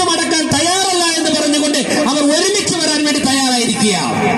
മുട്ടുമടക്കാൻ തയ്യാറല്ല എന്ന് പറഞ്ഞുകൊണ്ട് അവർ ഒരുമിച്ച് വരാൻ വേണ്ടി തയ്യാറായിരിക്കുക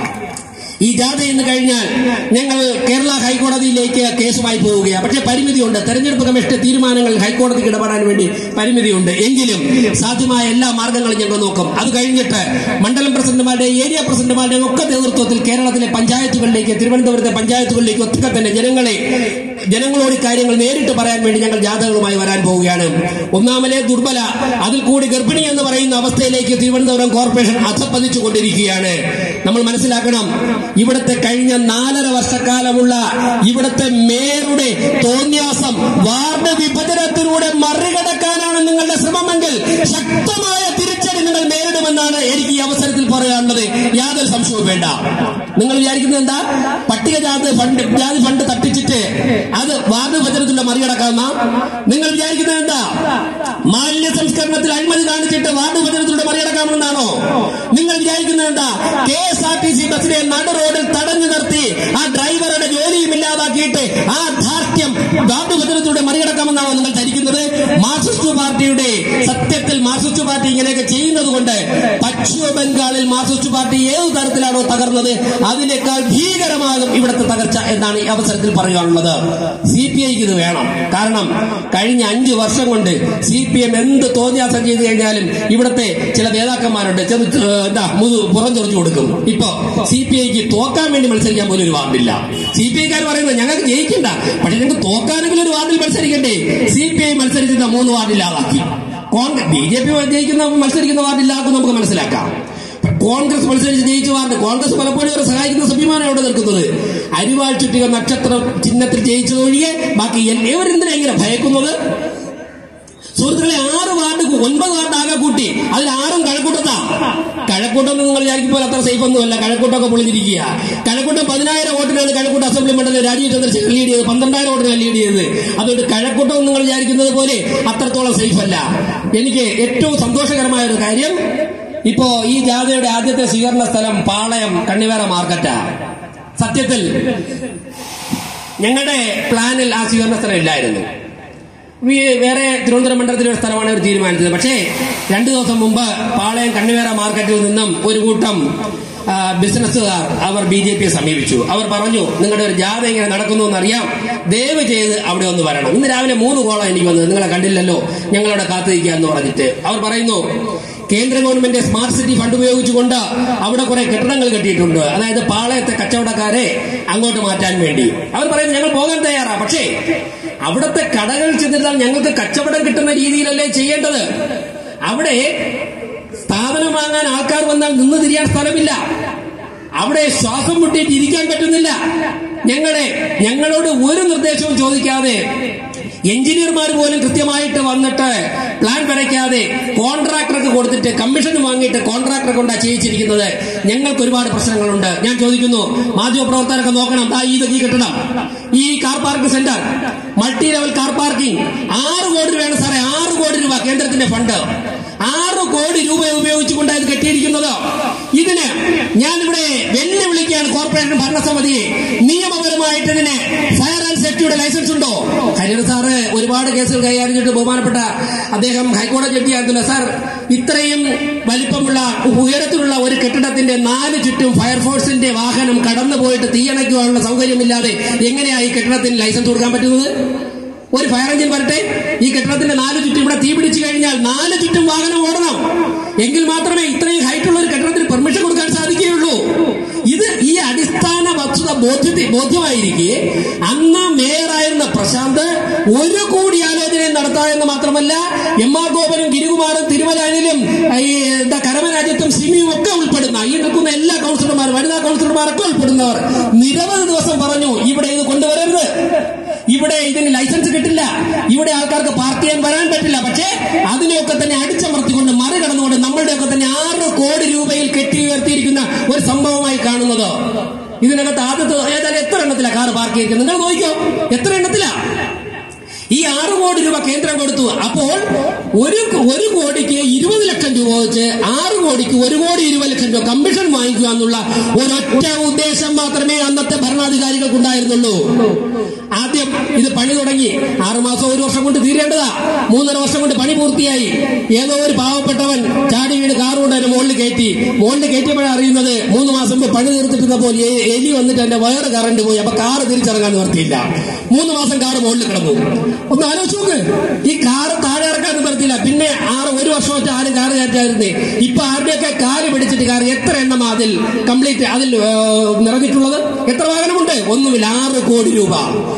ഈ ജാഥ എന്ന് കഴിഞ്ഞാൽ ഞങ്ങൾ കേരള ഹൈക്കോടതിയിലേക്ക് കേസുമായി പോവുകയാണ് പക്ഷേ പരിമിതിയുണ്ട് തെരഞ്ഞെടുപ്പ് കമ്മീഷന്റെ തീരുമാനങ്ങൾ ഹൈക്കോടതിക്ക് ഇടപെടാൻ വേണ്ടി പരിമിതിയുണ്ട് എങ്കിലും സാധ്യമായ എല്ലാ മാർഗങ്ങളും ഞങ്ങൾ നോക്കും അത് കഴിഞ്ഞിട്ട് മണ്ഡലം പ്രസിഡന്റുമാരുടെ ഏരിയ പ്രസിഡന്റുമാരുടെ ഒക്കെ നേതൃത്വത്തിൽ കേരളത്തിലെ പഞ്ചായത്തുകളിലേക്ക് തിരുവനന്തപുരത്തെ പഞ്ചായത്തുകളിലേക്ക് ഒത്തുക്കെ തന്നെ ജനങ്ങളെ ജനങ്ങളോട് ഈ കാര്യങ്ങൾ നേരിട്ട് പറയാൻ വേണ്ടി ഞങ്ങൾ ജാഥകളുമായി വരാൻ പോവുകയാണ് ഒന്നാമലെ ദുർബല അതിൽ കൂടി ഗർഭിണി എന്ന് പറയുന്ന അവസ്ഥയിലേക്ക് തിരുവനന്തപുരം കോർപ്പറേഷൻ അധപ്പതിച്ചു കൊണ്ടിരിക്കുകയാണ് നമ്മൾ മനസ്സിലാക്കണം ഇവിടുത്തെ കഴിഞ്ഞ നാലര വർഷക്കാലമുള്ള ഇവിടുത്തെ മേയറുടെ തോന്യാസം വാർഡ് വിഭജനത്തിലൂടെ മറികടക്കാനാണ് നിങ്ങളുടെ ശ്രമമെങ്കിൽ ശക്തമായ തിരിച്ചടി നിങ്ങൾ നേരിടുമെന്നാണ് എനിക്ക് ഈ അവസരത്തിൽ പറയാനുള്ളത് യാതൊരു സംശയവും വേണ്ട നിങ്ങൾ വിചാരിക്കുന്നത് എന്താ പട്ടികജാതി ഫണ്ട് ജാതി ഫണ്ട് തട്ടിച്ചിട്ട് അത് വാർഡ് വിഭജനത്തിലൂടെ മറികടക്കാമെന്ന നിങ്ങൾ വിചാരിക്കുന്നത് എന്താ മാലിന്യ സംസ്കരണത്തിൽ അഴിമതി കാണിച്ചിട്ട് വാർഡ് വിഭജനത്തിലൂടെ മറികടക്കാമെന്നാണോ നിങ്ങൾ വിചാരിക്കുന്നത് എന്താ K S R T C ബസ്സിനെ നട റോഡിൽ തടഞ്ഞു നിർത്തി ആ ഡ്രൈവറുടെ ജോലിയും ഇല്ലാതാക്കിയിട്ട് ആ ധാർഷ്ട്യം വാർഡ് വിഭജനത്തിലൂടെ മറികടക്കാമെന്നാണോ നിങ്ങൾ ധരിക്കുന്നത് മാർക്സിസ്റ്റ് പാർട്ടിയുടെ സത്യത്തിൽ മാർക്സിസ്റ്റ് പാർട്ടി ഇങ്ങനെയൊക്കെ ചെയ്യുന്നത് കൊണ്ട് പശ്ചിമ ബംഗാളിൽ മാർക്സിസ്റ്റ് പാർട്ടി ഏത് തരത്തിലാണോ തകർന്നത് അതിനേക്കാൾ ഭീകരമാകും ഇവിടുത്തെ തകർച്ച എന്നാണ് ഈ അവസരത്തിൽ പറയാനുള്ളത് സി പി ഐക്ക് ഇത് വേണം കാരണം കഴിഞ്ഞ അഞ്ചു വർഷം കൊണ്ട് സി പി എം എന്ത് തോന്നിയാസം ചെയ്തു കഴിഞ്ഞാലും ഇവിടുത്തെ ചില നേതാക്കന്മാരുണ്ട് ചെറു എന്താ മുതു പുറം ചൊറിച്ചു കൊടുക്കും ഇപ്പൊ സി പി ഐക്ക് തോക്കാൻ വേണ്ടി മത്സരിക്കാൻ പോലും ഒരു വാർഡില്ല സി പി ഐക്കാർ പറയുന്നത് ഞങ്ങൾക്ക് ജയിക്കണ്ട പക്ഷെ ഞങ്ങൾക്ക് തോക്കാനെങ്കിലും ഒരു വാർഡിൽ മത്സരിക്കണ്ടേ സി പി ഐ മത്സരിക്കുന്ന മൂന്ന് വാർഡില്ലാതാക്കി കോൺഗ്രസ് ബി ജെ പി ജയിക്കുന്ന മത്സരിക്കുന്ന വാർഡില്ലാക്കും നമുക്ക് മനസ്സിലാക്കാം കോൺഗ്രസ് മത്സരിച്ച് ജയിച്ച വാർഡ് കോൺഗ്രസ് പലപ്പോഴും അവരെ സഹായിക്കുന്ന സമീപമാണ് അവിടെ നിൽക്കുന്നത് അരിവാൾ ചുറ്റിക നക്ഷത്ര ചിഹ്നത്തിൽ ജയിച്ചതൊഴികെ ബാക്കി എല്ലാവരെന്തിനാ ഇങ്ങനെ ഭയക്കുന്നത് സുഹൃത്തുക്കളെ ആറ് വാർഡ് ഒൻപത് വാർഡ് ആകെ കൂട്ടി അതിൽ ആറും കഴക്കൂട്ടത്താ കഴക്കൂട്ടം എന്ന് നിങ്ങൾ വിചാരിക്കുമ്പോൾ അത്ര സേഫ് ഒന്നുമല്ല കഴക്കൂട്ടമൊക്കെ പൊളിഞ്ഞിരിക്കുക കഴക്കൂട്ടം പതിനായിരം വോട്ടിനാണ് കഴക്കൂട്ടം അസംബ്ലി മണ്ഡലം രാജീവ് ചന്ദ്രശേഖർ ലീഡ് ചെയ്തത് പന്ത്രണ്ടായിരം വോട്ടിനാണ് ലീഡ് ചെയ്തത് അതുകൊണ്ട് കഴക്കൂട്ടം എന്ന് നിങ്ങൾ വിചാരിക്കുന്നത് പോലെ അത്രത്തോളം സേഫ് അല്ല എനിക്ക് ഏറ്റവും സന്തോഷകരമായ ഒരു കാര്യം ഇപ്പോ ഈ ജാഥയുടെ ആദ്യത്തെ സ്വീകരണ സ്ഥലം പാളയം കണ്ണിവേറ മാർക്കറ്റാ സത്യത്തിൽ ഞങ്ങളുടെ പ്ലാനിൽ ആ സ്വീകരണ സ്ഥലം ഇല്ലായിരുന്നു വി- വേറെ തിരുവനന്തപുരം മണ്ഡലത്തിലെ ഒരു സ്ഥലമാണ് അവർ തീരുമാനിച്ചത് പക്ഷേ രണ്ടു ദിവസം മുമ്പ് പാളയം കണ്ണിവേറ മാർക്കറ്റിൽ നിന്നും ഒരു കൂട്ടം ആ, ബിസിനസ്സുകാർ അവർ ബി ജെ പിയെ സമീപിച്ചു അവർ പറഞ്ഞു നിങ്ങളുടെ ഒരു ജാഥ ഇങ്ങനെ നടക്കുന്നു എന്നറിയാം ദയവ് ചെയ്ത് അവിടെ ഒന്ന് വരണം ഇന്ന് രാവിലെ മൂന്ന് കോളം എനിക്ക് വന്നത് നിങ്ങളെ കണ്ടില്ലല്ലോ ഞങ്ങളവിടെ കാത്തിരിക്കുക എന്ന് പറഞ്ഞിട്ട് അവർ പറയുന്നു കേന്ദ്ര ഗവൺമെന്റ് സ്മാർട്ട് സിറ്റി ഫണ്ട് ഉപയോഗിച്ചുകൊണ്ട് അവിടെ കുറെ കെട്ടിടങ്ങൾ കെട്ടിയിട്ടുണ്ട് അതായത് പാളയത്തെ കച്ചവടക്കാരെ അങ്ങോട്ട് മാറ്റാൻ വേണ്ടി അവർ പറയുന്നു ഞങ്ങൾ പോകാൻ തയ്യാറാ പക്ഷേ അവിടുത്തെ കടകൾ ചെന്നിട്ടാൽ ഞങ്ങൾക്ക് കച്ചവടം കിട്ടുന്ന രീതിയിലല്ലേ ചെയ്യേണ്ടത് അവിടെ സ്ഥാപനം വാങ്ങാൻ ആൾക്കാർ വന്നാൽ നിന്ന് തിരിയാൻ സ്ഥലമില്ല അവിടെ ശ്വാസം മുട്ടിയിട്ട് ഇരിക്കാൻ പറ്റുന്നില്ല ഞങ്ങളെ ഞങ്ങളോട് ഒരു നിർദ്ദേശവും ചോദിക്കാതെ എഞ്ചിനീയർമാർ പോലും കൃത്യമായിട്ട് വന്നിട്ട് പ്ലാൻ വരയ്ക്കാതെ കോൺട്രാക്ടർക്ക് കൊടുത്തിട്ട് കമ്മീഷൻ വാങ്ങിയിട്ട് കോൺട്രാക്ടറെ കൊണ്ടാ ചെയ്യിച്ചിരിക്കുന്നത് ഞങ്ങൾക്ക് ഒരുപാട് പ്രശ്നങ്ങളുണ്ട് ഞാൻ ചോദിക്കുന്നു മാധ്യമപ്രവർത്തകരൊക്കെ നോക്കണം ദാ ഇത് ഈ കെട്ടിടം ഈ car park centre multi level car parking ആറ് കോടി രൂപ വേണം സാറേ ആറ് കോടി രൂപ കേന്ദ്രത്തിന്റെ ഫണ്ട് ആറ് കോടി രൂപ ഉപയോഗിച്ചുകൊണ്ടാണ് ഇത് കെട്ടിയിരിക്കുന്നത് ഇതിന് ഞാനിവിടെ വെല്ലുവിളിക്കുകയാണ് കോർപ്പറേഷൻ ഭരണസമിതിയെ നിയമപരമായിട്ട് ഇതിന് ഫയർ ആൻഡ് സേഫ്റ്റിയുടെ ലൈസൻസ് ഉണ്ടോ ഹരിഹർ സാറ് ഒരുപാട് കേസുകൾ കൈകാര്യം ചെയ്തിട്ട് ബഹുമാനപ്പെട്ട അദ്ദേഹം ഹൈക്കോടതി ജഡ്ജിയായിരുന്നില്ല സാർ ഇത്രയും വലിപ്പമുള്ള ഉയരത്തിലുള്ള ഒരു കെട്ടിടത്തിന്റെ നാല് ചുറ്റും ഫയർഫോഴ്സിന്റെ വാഹനം കടന്നു പോയിട്ട് തീയണയ്ക്കുവാനുള്ള സൗകര്യമില്ലാതെ എങ്ങനെയാ ഈ കെട്ടിടത്തിന് ലൈസൻസ് കൊടുക്കാൻ പറ്റുന്നത് ഒരു ഫയർ എഞ്ചിൻ വരട്ടെ ഈ കെട്ടിടത്തിന്റെ നാല് ചുറ്റും ഇവിടെ തീ പിടിച്ചു കഴിഞ്ഞാൽ നാല് ചുറ്റും വാഹനം ഓടണം എങ്കിൽ മാത്രമേ ഇത്രയും ഹൈറ്റ് ഉള്ള ഒരു കെട്ടിടത്തിന് പെർമിഷൻ കൊടുക്കാൻ സാധിക്കുകയുള്ളൂ ഇത് ഈ അടിസ്ഥാന വസ്തുത ബോധ്യത്തെ ബോധ്യമായിരിക്കെ അന്ന് മേയറായിരുന്ന പ്രശാന്ത് ഒരു കൂടിയാലോചനയും നടത്താമെന്ന് മാത്രമല്ല എം ആർ ഗോപനും ഗിരികുമാറും തിരുമലാനിലും ഈ എന്താ കരമരാജ്യത്തും സിമിയും ഒക്കെ ഉൾപ്പെടുന്ന ഈ നിൽക്കുന്ന എല്ലാ കൗൺസിലർമാർ വനിതാ കൗൺസിലർമാരൊക്കെ ഉൾപ്പെടുന്നവർ നിരവധി ദിവസം പറഞ്ഞു ഇവിടെ ഇത് കൊണ്ടുവരരുത് ഇവിടെ ഇതിന് ലൈസൻസ് കിട്ടില്ല ഇവിടെ ആൾക്കാർക്ക് പാർക്ക് ചെയ്യാൻ വരാൻ പറ്റില്ല പക്ഷേ അതിനെയൊക്കെ തന്നെ അടിച്ചമർത്തിക്കൊണ്ട് മറികടന്നുകൊണ്ട് നമ്മളുടെയൊക്കെ തന്നെ ആറ് കോടി രൂപയിൽ കെട്ടി ഉയർത്തിയിരിക്കുന്ന ഒരു സംഭവമായി കാണുന്നത് ഇതിനകത്ത് ആദ്യത്തെ ഏതായാലും എത്ര എണ്ണത്തിലാ കാർ പാർക്ക് ചെയ്തിരിക്കുന്നത് നിങ്ങൾ നോക്കിയോ എത്ര എണ്ണത്തിലാ ഈ ആറ് കോടി രൂപ കേന്ദ്രം കൊടുത്തു അപ്പോൾ ഒരു ഒരു കോടിക്ക് ഇരുപത് ലക്ഷം രൂപ വെച്ച് ആറ് കോടി കോടിക്ക് ഒരു കോടി ഇരുപത് ലക്ഷം രൂപ കമ്മീഷൻ വാങ്ങിക്കുക എന്നുള്ള ഒരൊറ്റ ഉദ്ദേശം മാത്രമേ അന്നത്തെ ഭരണാധികാരികൾക്കുണ്ടായിരുന്നുള്ളൂ ആദ്യം ഇത് പണി തുടങ്ങി ആറുമാസം ഒരു വർഷം കൊണ്ട് തീരേണ്ടതാ മൂന്നര വർഷം കൊണ്ട് പണി പൂർത്തിയായി ഏതോ ഒരു പാവപ്പെട്ടവൻ ചാടി വീട് കാർ കൊണ്ട് അതിന്റെ മുകളിൽ കയറ്റി മുകളിൽ കയറ്റിയപ്പോഴാണ് അറിയുന്നത് മൂന്ന് മാസം മുമ്പ് പണി തീർത്തിട്ടുന്നപ്പോൾ എ- എലി വന്നിട്ട് എന്റെ വയറ് കറണ്ട് പോയി അപ്പൊ കാറ് തിരിച്ചിറങ്ങാൻ നിവർത്തിയില്ല മൂന്ന് മാസം കാറ് മുകളിൽ കിടന്നു ഒന്ന് ആലോചിച്ച് നോക്ക് ഈ കാറ് താഴെ ഇറക്കാൻ നിവർത്തിയില്ല പിന്നെ ആറ് ഒരു വർഷം വെച്ച് ആരും കാറ് കയറ്റായിരുന്നേ ഇപ്പൊ ആരുടെയൊക്കെ കാല് പിടിച്ചിട്ട് കാർ എത്ര എണ്ണം അതിൽ കംപ്ലീറ്റ് അതിൽ ഏ, നിറഞ്ഞിട്ടുള്ളത് എത്ര വാഹനമുണ്ട് ഒന്നുമില്ല ആറ് കോടി രൂപ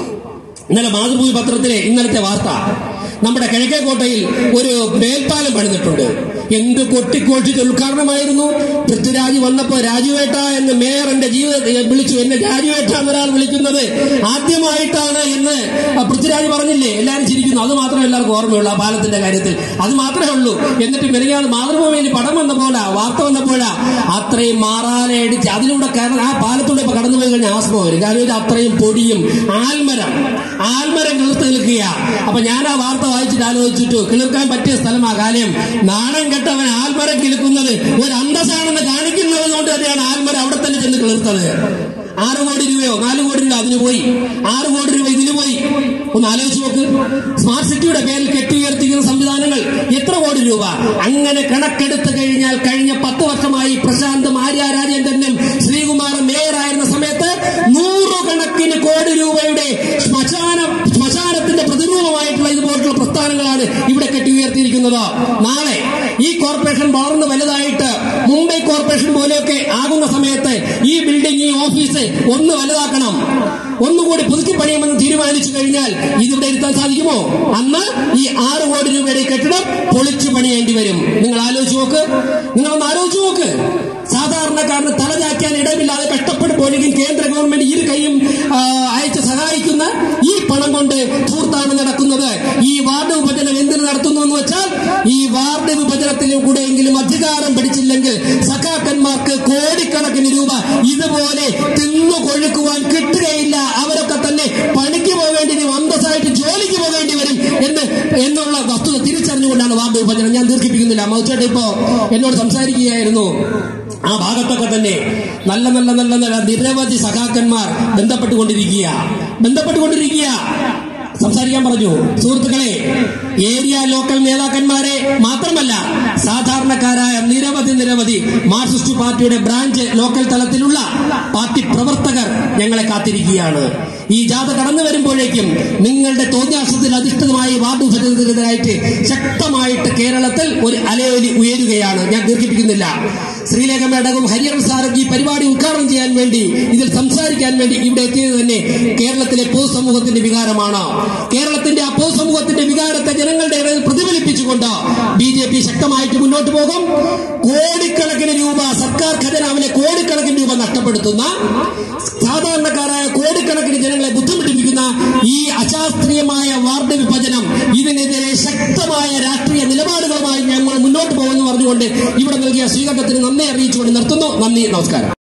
ഇന്നലെ മാതൃഭൂമി പത്രത്തിലെ ഇന്നലത്തെ വാർത്ത നമ്മുടെ കിഴക്കേക്കോട്ടയിൽ ഒരു മേൽപ്പാലം പണിതിട്ടുണ്ട് എന്ത് കൊട്ടിക്കോട്ടിട്ട് ഉദ്ഘാടനമായിരുന്നു പൃഥ്വിരാജ് വന്നപ്പോ രാജുവേട്ട എന്ന് മേയർ എന്റെ ജീവിതത്തിൽ വിളിച്ചു എന്നെ രാജുവേട്ട എന്നൊരാൾ വിളിക്കുന്നത് ആദ്യമായിട്ടാണ് എന്ന് പൃഥ്വിരാജ് പറഞ്ഞില്ലേ എല്ലാവരും ചിരിക്കുന്നു അത് മാത്രമേ എല്ലാവർക്കും ഓർമ്മയുള്ളൂ ആ പാലത്തിന്റെ കാര്യത്തിൽ അത് മാത്രമേ ഉള്ളൂ എന്നിട്ട് മെനങ്ങാതെ മാതൃഭൂമിയിൽ പടം വന്നപ്പോഴാ വാർത്ത വന്നപ്പോഴാ അത്രയും മാറാലെ അടിച്ച് അതിലൂടെ കയറാൻ ആ പാലത്തൂടെ ഇപ്പൊ കടന്നു പോയി കഴിഞ്ഞാൽ ആസ്മ വരും കാരണം ഇത് അത്രയും പൊടിയും ആൽമരം ആൽമരം കിളിർത്ത് നിൽക്കുക അപ്പൊ ഞാൻ ആ വാർത്ത വായിച്ചിട്ട് ആലോചിച്ചിട്ടു കിളിർക്കാൻ പറ്റിയ സ്ഥലമാ കാര്യം നാണം കെട്ടവൻ ആൽമരം കിളിക്കുന്നത് ഒരു അന്തസ്സാണെന്ന് കാണിക്കുന്നത് കൊണ്ട് തന്നെയാണ് ആൽമരം അവിടെ തന്നെ ചെന്ന് കിളിർത്തത് ആറ് കോടി രൂപയോ നാല് കോടി രൂപ അതിന് പോയി ആറ് കോടി രൂപ ഇതിന് പോയി ഒന്ന് ആലോചിച്ച് നോക്ക് സ്മാർട്ട് സിറ്റിയുടെ പേരിൽ കെട്ടിയുയർത്തിക്കുന്ന സംവിധാനങ്ങൾ എത്ര കോടി രൂപ അങ്ങനെ കണക്കെടുത്ത് കഴിഞ്ഞാൽ കഴിഞ്ഞ പത്ത് വർഷമായി പ്രശാന്ത് ആര്യ രാജേന്ദ്രനും ശ്രീകുമാറും മേയറായിരുന്ന സമയത്ത് നൂറുകണക്കിന് കോടി രൂപയുടെ ശ്മശാന ശ്മശാനത്തിന്റെ പ്രതിരൂപമായിട്ടുള്ള ഇതുപോലുള്ള പ്രസ്ഥാനങ്ങളാണ് ഇവിടെ കെട്ടിയുയർത്തിയിരിക്കുന്നത് നാളെ ഈ കോർപ്പറേഷൻ വളർന്ന് വലുതായിട്ട് മുംബൈ കോർപ്പറേഷൻ പോലെയൊക്കെ ആകുന്ന സമയത്ത് ഈ ബിൽഡിംഗ് ഈ ഓഫീസ് ഒന്ന് വലുതാക്കണം ഒന്നുകൂടി പുതുക്കി പണിയുമെന്ന് തീരുമാനിച്ചു കഴിഞ്ഞാൽ ഇതിവിടെ ഇരുത്താൻ സാധിക്കുമോ അന്ന് ഈ ആറ് കോടി രൂപയുടെ ഈ കെട്ടിടം പൊളിച്ചു പണിയേണ്ടി വരും നിങ്ങൾ ആലോചിച്ച് നോക്ക് നിങ്ങളൊന്ന് ആലോചിച്ച് നോക്ക് സാധാരണക്കാരന് തലചാക്കാൻ ഇടമില്ലാതെ കഷ്ടപ്പെടുമ്പോഴേക്കും കേന്ദ്ര ഗവൺമെന്റ് ഇരു കൈയും ആ, അയച്ച് സഹായിക്കുന്ന ഈ പണം കൊണ്ട് ധൂർത്താണ് നടക്കുന്നത് ഈ വാർഡ് വിഭജനം എന്തിനു നടത്തുന്നു എന്ന് വെച്ചാൽ ഈ വാർഡ് വിഭജനത്തിലും കൂടെയെങ്കിലും അധികാരം പിടിച്ചില്ലെങ്കിൽ സഖാക്കന്മാർക്ക് കോടിക്കണക്കിന് രൂപ ഇതുപോലെ തിന്നു കൊഴുക്കുവാൻ കിട്ടുകയില്ല അവരൊക്കെ തന്നെ പണിക്ക് പോകേണ്ടി വരും അന്തസ്സായിട്ട് ജോലിക്ക് പോകേണ്ടി വരും എന്ന് എന്നുള്ള വസ്തുത തിരിച്ചറിഞ്ഞുകൊണ്ടാണ് വാർഡ് വിഭജനം ഞാൻ ദീർഘിപ്പിക്കുന്നില്ല മൗച്ചേട്ട ഇപ്പോ എന്നോട് സംസാരിക്കുകയായിരുന്നു ആ ഭാഗത്തൊക്കെ തന്നെ നല്ല നല്ല നല്ല നല്ല നിരവധി സഖാക്കന്മാർ ബന്ധപ്പെട്ടുകൊണ്ടിരിക്കുക ബന്ധപ്പെട്ടുകൊണ്ടിരിക്കുക സംസാരിക്കാൻ പറഞ്ഞു സുഹൃത്തുക്കളെ ഏരിയ ലോക്കൽ നേതാക്കന്മാരെ മാത്രമല്ല സാധാരണക്കാരായ നിരവധി നിരവധി മാർക്സിസ്റ്റ് പാർട്ടിയുടെ ബ്രാഞ്ച് ലോക്കൽ തലത്തിലുള്ള പാർട്ടി പ്രവർത്തകർ ഞങ്ങളെ കാത്തിരിക്കുകയാണ് ഈ ജാഥ കടന്നു വരുമ്പോഴേക്കും നിങ്ങളുടെ തോന്നിയാസത്തിൽ അധിഷ്ഠിതമായി വാർഡ് വിഭജനത്തിനെതിരായിട്ട് ശക്തമായിട്ട് കേരളത്തിൽ ഒരു അലയൊലി ഉയരുകയാണ് ഞാൻ ദീർഘിപ്പിക്കുന്നില്ല ശ്രീലേഖ മേഡവും ഹരിഹരൻ സാറും ഈ പരിപാടി ഉദ്ഘാടനം ചെയ്യാൻ വേണ്ടി ഇതിൽ സംസാരിക്കാൻ വേണ്ടി ഇവിടെ എത്തിയത് തന്നെ കേരളത്തിലെ പൊതുസമൂഹത്തിന്റെ വികാരമാണ് കേരളത്തിന്റെ ആ പൊതുസമൂഹത്തിന്റെ വികാരത്തെ ജനങ്ങളുടെ ഇടയിൽ പ്രതിഫലിപ്പിച്ചുകൊണ്ട് ബി ജെ പി ശക്തമായിട്ട് മുന്നോട്ട് പോകും കോടിക്കണക്കിന് രൂപ സർക്കാർ ഖജനാവിലെ കോടിക്കണക്കിന് രൂപ നഷ്ടപ്പെടുത്തുന്ന സാധാരണക്കാരായ കോടിക്കണക്കിന് ജനങ്ങളെ ബുദ്ധിമുട്ടിപ്പിക്കുന്ന ഈ അശാസ്ത്രീയമായ വാർഡ് വിഭജനം ഇതിനെതിരെ ശക്തമായ രാഷ്ട്രീയ നിലപാടുകളുമായി ഞങ്ങൾ മുന്നോട്ട് പോകുമെന്ന് പറഞ്ഞുകൊണ്ട് ഇവിടെ നൽകിയ സ്വീകരണത്തിന് നന്ദി അറിയിച്ചുകൊണ്ട് നിർത്തുന്നു നന്ദി നമസ്കാരം